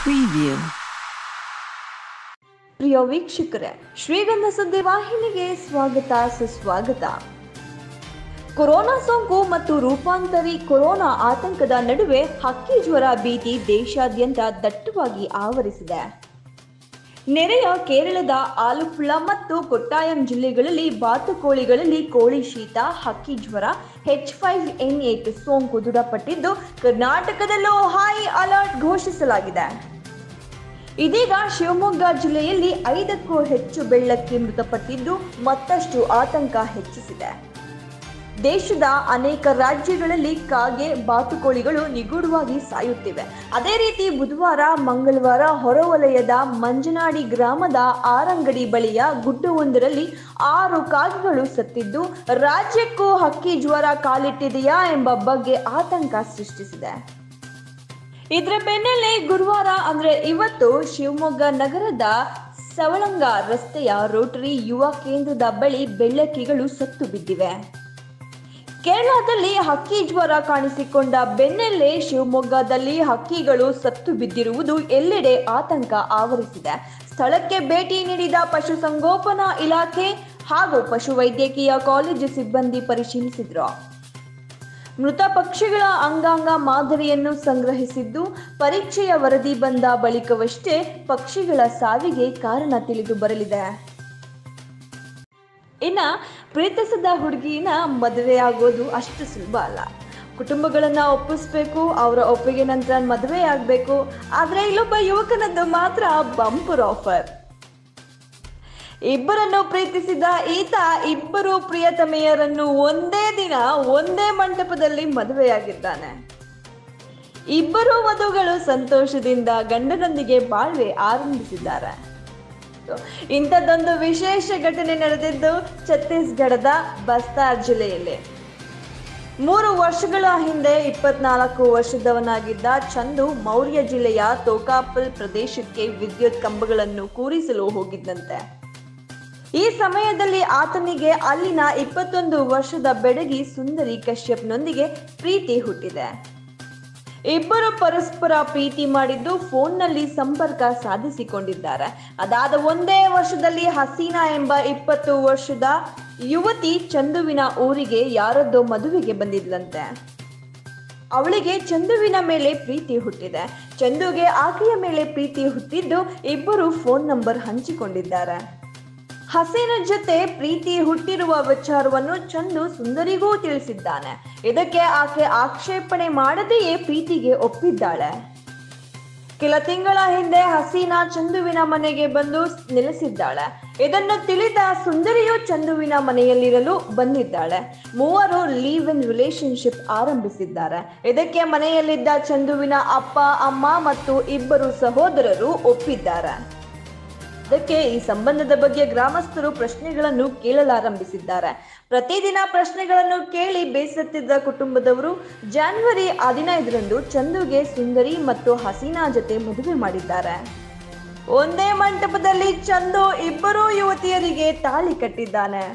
Preview. ಪ್ರಿಯ ವೀಕ್ಷಕರೇ ಶ್ರೀಗಂಧ ಸುದ್ದಿ ವಾಹಿನಿಗೆ ಸ್ವಾಗತ ಸುಸ್ವಾಗತ ಕೊರೋನಾ ಸೋಂಕು ಮತ್ತು ರೂಪಾಂತರಿ ಕೊರೋನಾ ಆತಂಕದ ನಡುವೆ ಹಕ್ಕಿ ಜ್ವರ ಭೀತಿ ದೇಶಾದ್ಯಂತ ದಟ್ಟವಾಗಿ ಆವರಿಸಿದೆ ನೆರೆಯ ಕೇರಳದ ಆಲಪ್ಪುಳ ಮತ್ತು ಕೊಟ್ಟಾಯಂ ಜಿಲ್ಲೆಗಳಲ್ಲಿ ಬಾತುಕೋಳಿಗಳಲ್ಲಿ ಕೋಳಿ ಶೀತ ಹಕ್ಕಿ ಜ್ವರ ಹೆಚ್ ಫೈವ್ ಎನ್ ಏಟ್ ಸೋಂಕು ದೃಢಪಟ್ಟಿದ್ದು ಕರ್ನಾಟಕದಲ್ಲೂ ಹೈ ಅಲರ್ಟ್ ಘೋಷಿಸಲಾಗಿದೆ ಇದೀಗ ಶಿವಮೊಗ್ಗ ಜಿಲ್ಲೆಯಲ್ಲಿ ಐದಕ್ಕೂ ಹೆಚ್ಚು ಬೆಳ್ಳಕ್ಕಿ ಮೃತಪಟ್ಟಿದ್ದು ಮತ್ತಷ್ಟು ಆತಂಕ ಹೆಚ್ಚಿಸಿದೆ ದೇಶದ ಅನೇಕ ರಾಜ್ಯಗಳಲ್ಲಿ ಕಾಗೆ ಬಾತುಕೋಳಿಗಳು ನಿಗೂಢವಾಗಿ ಸಾಯುತ್ತಿವೆ ಅದೇ ರೀತಿ ಬುಧವಾರ ಮಂಗಳವಾರ ಹೊರವಲಯದ ಮಂಜನಾಡಿ ಗ್ರಾಮದ ಆರಂಗಡಿ ಬಳಿಯ ಗುಡ್ಡವೊಂದರಲ್ಲಿ ಆರು ಕಾಗೆಗಳು ಸತ್ತಿದ್ದು ರಾಜ್ಯಕ್ಕೂ ಹಕ್ಕಿ ಜ್ವರ ಕಾಲಿಟ್ಟಿದೆಯಾ ಎಂಬ ಬಗ್ಗೆ ಆತಂಕ ಸೃಷ್ಟಿಸಿದೆ ಇದರ ಬೆನ್ನಲ್ಲೇ ಗುರುವಾರ ಅಂದ್ರೆ ಇವತ್ತು ಶಿವಮೊಗ್ಗ ನಗರದ ಸವಳಂಗ ರಸ್ತೆಯ ರೋಟರಿ ಯುವ ಕೇಂದ್ರದ ಬಳಿ ಬೆಳ್ಳಕ್ಕಿಗಳು ಸತ್ತು ಬಿದ್ದಿವೆ ಕೇರಳದಲ್ಲಿ ಹಕ್ಕಿ ಜ್ವರ ಕಾಣಿಸಿಕೊಂಡ ಬೆನ್ನಲ್ಲೇ ಶಿವಮೊಗ್ಗದಲ್ಲಿ ಹಕ್ಕಿಗಳು ಸತ್ತು ಬಿದ್ದಿರುವುದು ಎಲ್ಲೆಡೆ ಆತಂಕ ಆವರಿಸಿದೆ ಸ್ಥಳಕ್ಕೆ ಭೇಟಿ ನೀಡಿದ ಪಶುಸಂಗೋಪನಾ ಇಲಾಖೆ ಹಾಗೂ ಪಶುವೈದ್ಯಕೀಯ ಕಾಲೇಜು ಸಿಬ್ಬಂದಿ ಪರಿಶೀಲಿಸಿದ್ರು ಮೃತ ಪಕ್ಷಿಗಳ ಅಂಗಾಂಗ ಮಾದರಿಯನ್ನು ಸಂಗ್ರಹಿಸಿದ್ದು ಪರೀಕ್ಷೆಯ ವರದಿ ಬಂದ ಬಳಿಕವಷ್ಟೇ ಪಕ್ಷಿಗಳ ಸಾವಿಗೆ ಕಾರಣ ತಿಳಿದು ಬರಲಿದೆ ಇನ್ನ ಪ್ರೀತಿಸಿದ ಹುಡುಗಿನ ಮದುವೆಯಾಗೋದು ಅಷ್ಟು ಸುಲಭ ಅಲ್ಲ ಕುಟುಂಬಗಳನ್ನ ಒಪ್ಪಿಸ್ಬೇಕು ಅವರ ಒಪ್ಪಿಗೆ ನಂತರ ಮದುವೆ ಆಗಬೇಕು ಆದರೆ ಇಲ್ಲೊಬ್ಬ ಯುವಕನದ್ದು ಮಾತ್ರ ಬಂಪರ್ ಆಫರ್ ಇಬ್ಬರನ್ನು ಪ್ರೀತಿಸಿದ ಈತ ಇಬ್ಬರು ಪ್ರಿಯತಮೆಯರನ್ನು ಒಂದೇ ದಿನ ಒಂದೇ ಮಂಟಪದಲ್ಲಿ ಮದುವೆಯಾಗಿದ್ದಾನೆ ಇಬ್ಬರು ವಧುಗಳು ಸಂತೋಷದಿಂದ ಗಂಡನೊಂದಿಗೆ ಬಾಳ್ವೆ ಆರಂಭಿಸಿದ್ದಾರೆ ಇಂಥದ್ದೊಂದು ವಿಶೇಷ ಘಟನೆ ನಡೆದಿದ್ದು ಛತ್ತೀಸ್ಗಢದ ಬಸ್ತಾರ್ ಜಿಲ್ಲೆಯಲ್ಲಿ ಮೂರು ವರ್ಷಗಳ ಹಿಂದೆ ಇಪ್ಪತ್ನಾಲ್ಕು ವರ್ಷದವನಾಗಿದ್ದ ಚಂದು ಮೌರ್ಯ ಜಿಲ್ಲೆಯ ತೋಕಾಪಲ್ ಪ್ರದೇಶಕ್ಕೆ ವಿದ್ಯುತ್ ಕಂಬಗಳನ್ನು ಕೂರಿಸಲು ಹೋಗಿದ್ದಂತೆ ಈ ಸಮಯದಲ್ಲಿ ಆತನಿಗೆ ಅಲ್ಲಿನ ಇಪ್ಪತ್ತೊಂದು ವರ್ಷದ ಬೆಡಗಿ ಸುಂದರಿ ಕಶ್ಯಪ್ನೊಂದಿಗೆ ಪ್ರೀತಿ ಹುಟ್ಟಿದೆ ಇಬ್ಬರು ಪರಸ್ಪರ ಪ್ರೀತಿ ಮಾಡಿದ್ದು ಫೋನ್ನಲ್ಲಿ ಸಂಪರ್ಕ ಸಾಧಿಸಿಕೊಂಡಿದ್ದಾರೆ ಅದಾದ ಒಂದೇ ವರ್ಷದಲ್ಲಿ ಹಸೀನಾ ಎಂಬ ಇಪ್ಪತ್ತು ವರ್ಷದ ಯುವತಿ ಚಂದುವಿನ ಊರಿಗೆ ಯಾರದ್ದೋ ಮದುವೆಗೆ ಬಂದಿದ್ಲಂತೆ ಅವಳಿಗೆ ಚಂದುವಿನ ಮೇಲೆ ಪ್ರೀತಿ ಹುಟ್ಟಿದೆ ಚಂದುಗೆ ಆಕೆಯ ಮೇಲೆ ಪ್ರೀತಿ ಹುಟ್ಟಿದ್ದು ಇಬ್ಬರು ಫೋನ್ ನಂಬರ್ ಹಂಚಿಕೊಂಡಿದ್ದಾರೆ ಹಸೀನ ಜೊತೆ ಪ್ರೀತಿ ಹುಟ್ಟಿರುವ ವಿಚಾರವನ್ನು ಚಂದು ಸುಂದರಿಗೂ ತಿಳಿಸಿದ್ದಾನೆ ಇದಕ್ಕೆ ಆಕೆ ಆಕ್ಷೇಪಣೆ ಮಾಡದೆಯೇ ಪ್ರೀತಿಗೆ ಒಪ್ಪಿದ್ದಾಳೆ ಕೆಲ ತಿಂಗಳ ಹಿಂದೆ ಹಸೀನಾ ಚಂದುವಿನ ಮನೆಗೆ ಬಂದು ನೆಲೆಸಿದ್ದಾಳೆ ಇದನ್ನು ತಿಳಿದ ಸುಂದರಿಯು ಚಂದುವಿನ ಮನೆಯಲ್ಲಿರಲು ಬಂದಿದ್ದಾಳೆ ಮೂವರು ಲೀವ್ ಇನ್ ರಿಲೇಶನ್ಶಿಪ್ ಆರಂಭಿಸಿದ್ದಾರೆ ಇದಕ್ಕೆ ಮನೆಯಲ್ಲಿದ್ದ ಚಂದುವಿನ ಅಪ್ಪ ಅಮ್ಮ ಮತ್ತು ಇಬ್ಬರು ಸಹೋದರರು ಒಪ್ಪಿದ್ದಾರೆ ಅದಕ್ಕೆ ಈ ಸಂಬಂಧದ ಬಗ್ಗೆ ಗ್ರಾಮಸ್ಥರು ಪ್ರಶ್ನೆಗಳನ್ನು ಕೇಳಲಾರಂಭಿಸಿದ್ದಾರೆ ಪ್ರತಿದಿನ ಪ್ರಶ್ನೆಗಳನ್ನು ಕೇಳಿ ಬೇಸತ್ತಿದ್ದ ಕುಟುಂಬದವರು ಜಾನ್ವರಿ ಹದಿನೈದರಂದು ಚಂದುಗೆ ಸುಂದರಿ ಮತ್ತು ಹಸೀನಾ ಜೊತೆ ಮದುವೆ ಮಾಡಿದ್ದಾರೆ ಒಂದೇ ಮಂಟಪದಲ್ಲಿ ಚಂದು ಇಬ್ಬರೂ ಯುವತಿಯರಿಗೆ ತಾಳಿ ಕಟ್ಟಿದ್ದಾನೆ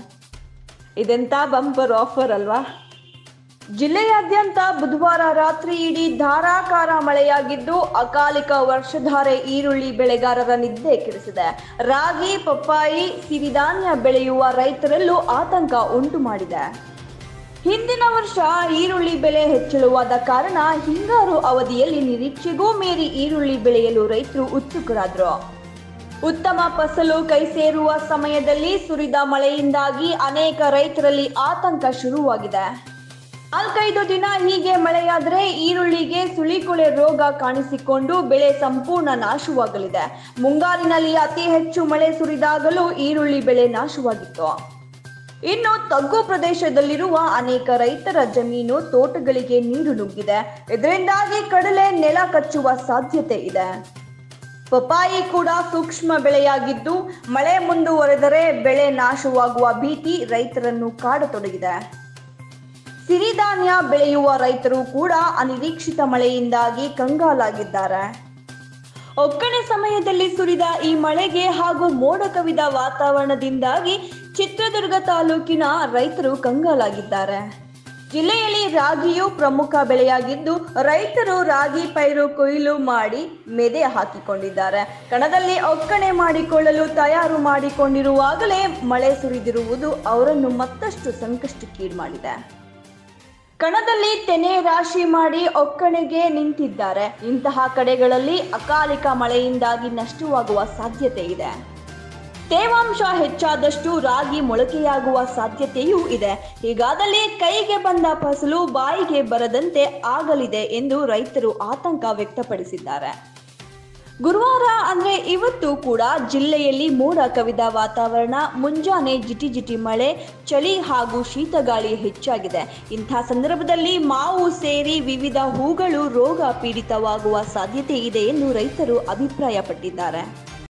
ಇದೆಂತ ಬಂಪರ್ ಆಫರ್ ಅಲ್ವಾ ಜಿಲ್ಲೆಯಾದ್ಯಂತ ಬುಧವಾರ ರಾತ್ರಿ ಇಡೀ ಧಾರಾಕಾರ ಮಳೆಯಾಗಿದ್ದು ಅಕಾಲಿಕ ವರ್ಷಧಾರೆ ಈರುಳ್ಳಿ ಬೆಳೆಗಾರರ ನಿದ್ದೆ ಕೆಡಿಸಿದೆ ರಾಗಿ ಪಪ್ಪಾಯಿ ಸಿರಿಧಾನ್ಯ ಬೆಳೆಯುವ ರೈತರಲ್ಲೂ ಆತಂಕ ಉಂಟು ಮಾಡಿದೆ ಹಿಂದಿನ ವರ್ಷ ಈರುಳ್ಳಿ ಬೆಲೆ ಹೆಚ್ಚಳವಾದ ಕಾರಣ ಹಿಂಗಾರು ಅವಧಿಯಲ್ಲಿ ನಿರೀಕ್ಷೆಗೂ ಮೀರಿ ಈರುಳ್ಳಿ ಬೆಳೆಯಲು ರೈತರು ಉತ್ಸುಕರಾದ್ರು ಉತ್ತಮ ಫಸಲು ಕೈ ಸೇರುವ ಸಮಯದಲ್ಲಿ ಸುರಿದ ಮಳೆಯಿಂದಾಗಿ ಅನೇಕ ರೈತರಲ್ಲಿ ಆತಂಕ ಶುರುವಾಗಿದೆ ನಾಲ್ಕೈದು ದಿನ ಹೀಗೆ ಮಳೆಯಾದರೆ ಈರುಳ್ಳಿಗೆ ಸುಳಿಕೊಳೆ ರೋಗ ಕಾಣಿಸಿಕೊಂಡು ಬೆಳೆ ಸಂಪೂರ್ಣ ನಾಶವಾಗಲಿದೆ ಮುಂಗಾರಿನಲ್ಲಿ ಅತಿ ಹೆಚ್ಚು ಮಳೆ ಸುರಿದಾಗಲೂ ಈರುಳ್ಳಿ ಬೆಳೆ ನಾಶವಾಗಿತ್ತು ಇನ್ನು ತಗ್ಗು ಪ್ರದೇಶದಲ್ಲಿರುವ ಅನೇಕ ರೈತರ ಜಮೀನು ತೋಟಗಳಿಗೆ ನೀರು ನುಗ್ಗಿದೆ ಇದರಿಂದಾಗಿ ಕಡಲೆ ನೆಲ ಕಚ್ಚುವ ಸಾಧ್ಯತೆ ಇದೆ ಪಪಾಯಿ ಕೂಡ ಸೂಕ್ಷ್ಮ ಬೆಳೆಯಾಗಿದ್ದು ಮಳೆ ಮುಂದುವರೆದರೆ ಬೆಳೆ ನಾಶವಾಗುವ ಭೀತಿ ರೈತರನ್ನು ಕಾಡತೊಡಗಿದೆ ಸಿರಿಧಾನ್ಯ ಬೆಳೆಯುವ ರೈತರು ಕೂಡ ಅನಿರೀಕ್ಷಿತ ಮಳೆಯಿಂದಾಗಿ ಕಂಗಾಲಾಗಿದ್ದಾರೆ ಒಕ್ಕಣೆ ಸಮಯದಲ್ಲಿ ಸುರಿದ ಈ ಮಳೆಗೆ ಹಾಗೂ ಮೋಡ ಕವಿದ ವಾತಾವರಣದಿಂದಾಗಿ ಚಿತ್ರದುರ್ಗ ತಾಲೂಕಿನ ರೈತರು ಕಂಗಾಲಾಗಿದ್ದಾರೆ ಜಿಲ್ಲೆಯಲ್ಲಿ ರಾಗಿಯು ಪ್ರಮುಖ ಬೆಳೆಯಾಗಿದ್ದು ರೈತರು ರಾಗಿ ಪೈರು ಕೊಯ್ಲು ಮಾಡಿ ಮೆದೆ ಹಾಕಿಕೊಂಡಿದ್ದಾರೆ ಕಣದಲ್ಲಿ ಒಕ್ಕಣೆ ಮಾಡಿಕೊಳ್ಳಲು ತಯಾರು ಮಾಡಿಕೊಂಡಿರುವಾಗಲೇ ಮಳೆ ಸುರಿದಿರುವುದು ಅವರನ್ನು ಮತ್ತಷ್ಟು ಸಂಕಷ್ಟಕ್ಕೀಡು ಮಾಡಿದೆ ಕಣದಲ್ಲಿ ತೆನೆ ರಾಶಿ ಮಾಡಿ ಒಕ್ಕಣೆಗೆ ನಿಂತಿದ್ದಾರೆ ಇಂತಹ ಕಡೆಗಳಲ್ಲಿ ಅಕಾಲಿಕ ಮಳೆಯಿಂದಾಗಿ ನಷ್ಟವಾಗುವ ಸಾಧ್ಯತೆ ಇದೆ ತೇವಾಂಶ ಹೆಚ್ಚಾದಷ್ಟು ರಾಗಿ ಮೊಳಕೆಯಾಗುವ ಸಾಧ್ಯತೆಯೂ ಇದೆ ಹೀಗಾದಲ್ಲಿ ಕೈಗೆ ಬಂದ ಫಸಲು ಬಾಯಿಗೆ ಬರದಂತೆ ಆಗಲಿದೆ ಎಂದು ರೈತರು ಆತಂಕ ವ್ಯಕ್ತಪಡಿಸಿದ್ದಾರೆ ಗುರುವಾರ ಅಂದ್ರೆ ಇವತ್ತು ಕೂಡ ಜಿಲ್ಲೆಯಲ್ಲಿ ಮೋಡ ಕವಿದ ವಾತಾವರಣ ಮುಂಜಾನೆ ಜಿಟಿ ಜಿಟಿ ಮಳೆ ಚಳಿ ಹಾಗೂ ಶೀತಗಾಳಿ ಹೆಚ್ಚಾಗಿದೆ ಇಂಥ ಸಂದರ್ಭದಲ್ಲಿ ಮಾವು ಸೇರಿ ವಿವಿಧ ಹೂಗಳು ರೋಗ ಪೀಡಿತವಾಗುವ ಸಾಧ್ಯತೆ ಇದೆ ಎಂದು ರೈತರು ಅಭಿಪ್ರಾಯಪಟ್ಟಿದ್ದಾರೆ